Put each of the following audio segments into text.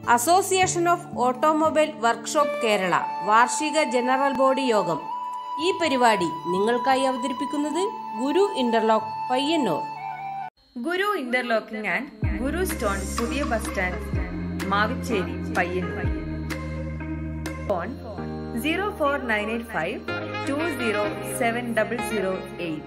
association of automobile workshop Kerala വാർഷിക general body യോഗം ഈ പരിപാടി നിങ്ങൾക്കായി അവതരിപ്പിക്കുന്നത് Guru interlock Payyanur Guru interlocking and Guru stone പുതിയ bus stand Mavichery Payyanur phone zero four nine eight five two zero seven double zero eight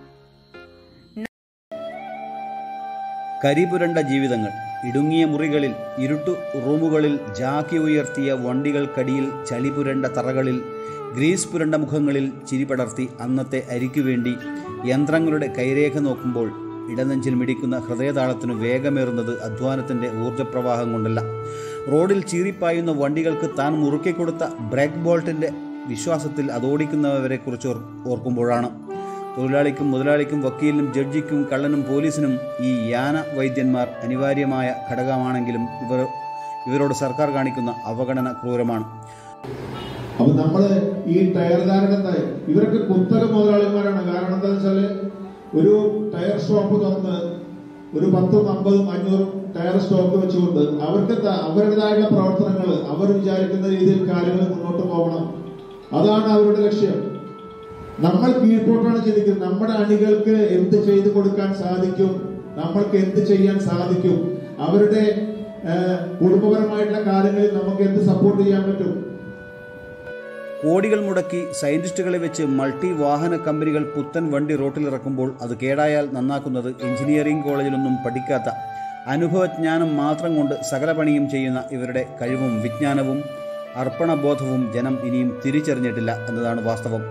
കരിപുരണ്ട ജീവിതങ്ങൾ ഇടുങ്ങിയ മുറികളിൽ ഇരുട്ടു റൂമുകളിൽ ജാക്കി ഉയർത്തിയ വണ്ടികൾക്കടിയിൽ ചളിപുരണ്ട തറകളിൽ ഗ്രീസ് പുരണ്ട മുഖങ്ങളിൽ ചിരിപടർത്തി അന്നത്തെ അരിക്കു വേണ്ടി യന്ത്രങ്ങളുടെ കൈരേഖ നോക്കുമ്പോൾ ഇടനെഞ്ചിൽ മിടിക്കുന്ന ഹൃദയതാളത്തിനു വേഗമേറുന്നത് അധ്വാനത്തിൻ്റെ ഊർജ്ജപ്രവാഹം കൊണ്ടല്ല റോഡിൽ ചീറിപ്പായുന്ന വണ്ടികൾക്ക് താൻ മുറുക്കിക്കൊടുത്ത ബ്രേക്ക് ബോൾട്ടിൻ്റെ വിശ്വാസത്തിൽ അതോടിക്കുന്നവരെക്കുറിച്ച് ഓർ- ഓർക്കുമ്പോഴാണ് തൊഴിലാളിക്കും മുതലാളിക്കും വക്കീലിനും ജഡ്ജിക്കും കള്ളനും പോലീസിനും ഈ യാന വൈദ്യന്മാർ അനിവാര്യമായ ഘടകമാണെങ്കിലും ഇവർ ഇവരോട് സർക്കാർ കാണിക്കുന്ന അവഗണന ക്രൂരമാണ് അപ്പൊ നമ്മള് ഈ ടയർകാരുടെ ഇവരൊക്കെ കുത്തക മുതലാളിമാരാണ് കാരണം എന്താ വെച്ചാല് ഒരു ടയർ ഷോപ്പ് തുറന്ന് ഒരു പത്തും അമ്പതും അഞ്ഞൂറും ടയർ സ്റ്റോക്ക് വെച്ചുകൊണ്ട് അവർക്ക് ത- അവരുടേതായുള്ള പ്രവർത്തനങ്ങൾ അവർ വിചാരിക്കുന്ന രീതിയിൽ കാര്യങ്ങൾ മുന്നോട്ട് പോകണം അതാണ് അവരുടെ ലക്ഷ്യം നമ്മൾ കീഴ്പോട്ടാണ് ചിന്തിക്കുന്നത് നമ്മുടെ അണികൾക്ക് എന്ത് ചെയ്തു കൊടുക്കാൻ സാധിക്കും നമ്മൾക്ക് എന്ത് ചെയ്യാൻ സാധിക്കും അവരുടെ ആ, കുടുംബപരമായിട്ടുള്ള കാര്യങ്ങളിൽ നമുക്ക് എന്ത് സപ്പോർട്ട് ചെയ്യാൻ പറ്റും കോടികൾ മുടക്കി സയന്റിസ്റ്റുകളെ വെച്ച് മൾട്ടി വാഹന കമ്പനികൾ പുത്തൻ വണ്ടി റോട്ടിലിറക്കുമ്പോൾ അത് കേടായാൽ നന്നാക്കുന്നത് എഞ്ചിനീയറിംഗ് കോളേജിലൊന്നും പഠിക്കാത്ത അനുഭവജ്ഞാനം മാത്രം കൊണ്ട് സകല പണിയും ചെയ്യുന്ന ഇവരുടെ കഴിവും വിജ്ഞാനവും അർപ്പണബോധവും ജനം ഇനിയും തിരിച്ചറിഞ്ഞിട്ടില്ല എന്നതാണ് വാസ്തവം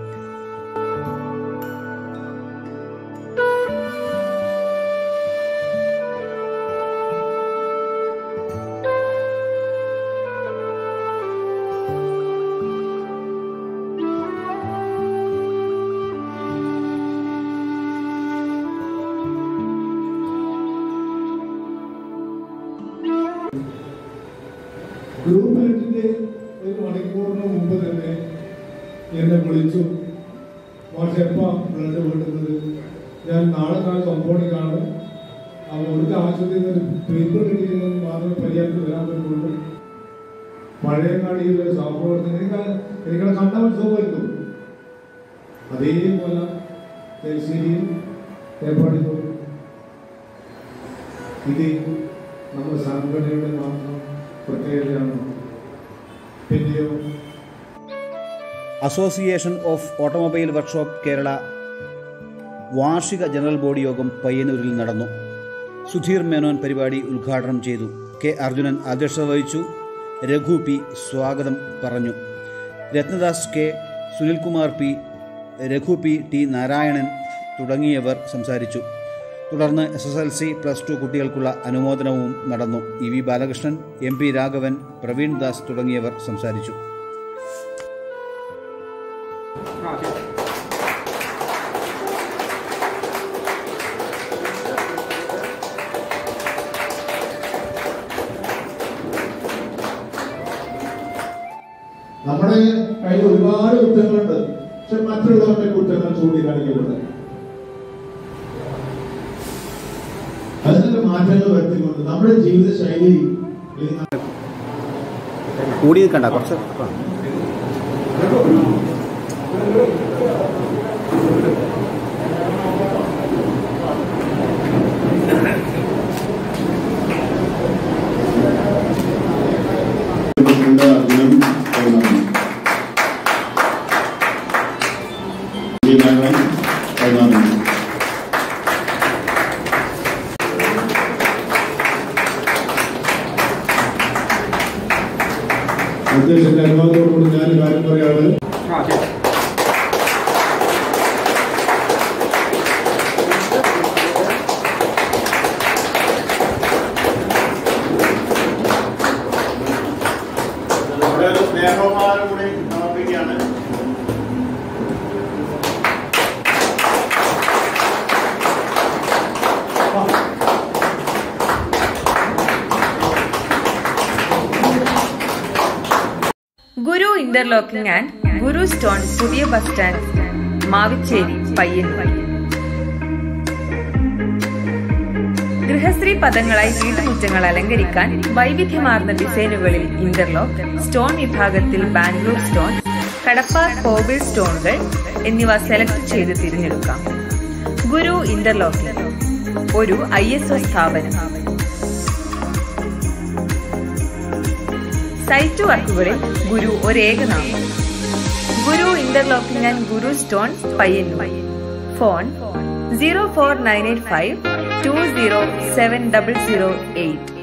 ഗ്രൂപ്പ് എട്ടിന്റെ ഒരു മണിക്കൂറിന് മുമ്പ് തന്നെ എന്നെ വിളിച്ചു മാഷെ എപ്പാ ബ്ലഡ് വീട്ടുന്നത് ഞാൻ നാളെ കാലം കമ്പോണിൽ കാണും അവ ഒരു ആശുപത്രിയിൽ നിന്ന് പേപ്പർ കിട്ടിയിരുന്നെന്ന് മാത്രമേ പരിഹാരത്തിൽ വരാൻ പറ്റുള്ളൂ പഴയങ്ങാടിയിലെ സഹപ്രവർത്തകർ എനിക്ക് എനിക്കത് കണ്ടാൽ സുഖമായിരിക്കും അതേപോലെ തലശ്ശേരിയിൽ ഏർപ്പാടി പോയി ഇത് നമ്മുടെ സംഘടനയുടെ മാത്രം പ്രത്യേകതയാണ് പിന്നെയോ association of automobile workshop Kerala വാർഷിക ജനറൽ ബോഡി യോഗം പയ്യന്നൂരിൽ നടന്നു സുധീർ മേനോൻ പരിപാടി ഉദ്ഘാടനം ചെയ്തു കെ അർജുനൻ അധ്യക്ഷത വഹിച്ചു രഘു പി സ്വാഗതം പറഞ്ഞു Ratnadas K Sunilkumar P Raghu P T Narayanan തുടങ്ങിയവർ സംസാരിച്ചു തുടർന്ന് S S L C plus two കുട്ടികൾക്കുള്ള അനുമോദനവും നടന്നു E V Balakrishnan M P Raghavan Praveen Das തുടങ്ങിയവർ സംസാരിച്ചു നമ്മുടെ കയ്യിൽ ഒരുപാട് കുറ്റങ്ങളുണ്ട് പക്ഷെ മറ്റുള്ളവരുടെ കുറ്റങ്ങൾ ചൂണ്ടിക്കാണിക്കപ്പെടുന്നത് അതിനൊക്കെ മാറ്റങ്ങൾ വരുത്തിക്കൊണ്ട് നമ്മുടെ ജീവിത ശൈലി കൂടി നിൽക്കണ്ട കുറച്ച് അധ്യക്ഷന്റെ അനുവാദത്തോടുകൂടി ഞാൻ കാര്യം പറയാണ് സ്നേഹമാരും കൂടി സമർപ്പിക്കുകയാണ് Guru interlocking and Guru stone പുതിയ ബസ് സ്റ്റാൻഡ് മാവിച്ചേരി പയ്യന്നൂർ ഗൃഹശ്രീ പദങ്ങളായി വീട്ടുമുറ്റങ്ങൾ അലങ്കരിക്കാൻ വൈവിധ്യമാർന്ന ഡിസൈനുകളിൽ ഇന്റർലോക്ക് സ്റ്റോൺ വിഭാഗത്തിൽ ബാംഗ്ലൂർ സ്റ്റോൺ കടപ്പ കോബിൾ സ്റ്റോണുകൾ എന്നിവ സെലക്ട് ചെയ്ത് തിരഞ്ഞെടുക്കാം ഗുരു ഇന്റർലോക്കിംഗ് ഒരു ഐ എസ് ഒ സ്ഥാപനം സൈറ്റ് വർക്കുകളിൽ ഗുരു ഒരേകനാമം Guru interlocking and Guru stone Payyanur phone zero four nine eight five two zero seven double zero eight